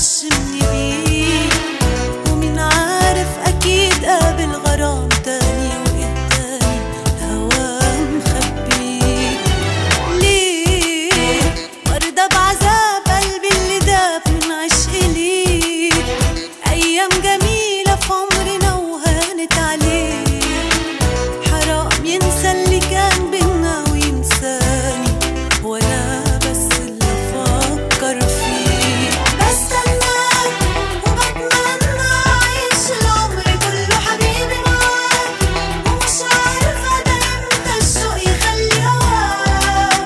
وشمني بيه ومين عارف اكيد قابل غرام تاني وايه تاني الهوا مخبيه ليه مرضى بعذاب قلبي اللي داب من عشق ليك ايام جميلة في عمرنا وهانت عليه حرام ينسى اللي كان بينا وينساني وانا بس اللي افكر فيه بستناك وبتمنى اعيش العمر كله حبيبي معاك ومش عارفه ده امتى الشوق يخلي هواك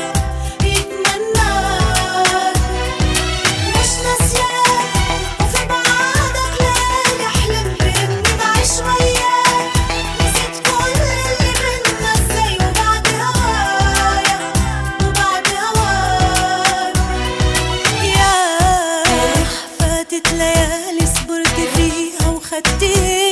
يتمناك مش ناسياك وفي بعادك ليالي حلمت اني بعيش وياك نسيت كل اللي بينا ازاي وبعد هوايا وبعد هواك ياه فاتت ليالي صبرت فيها وخدت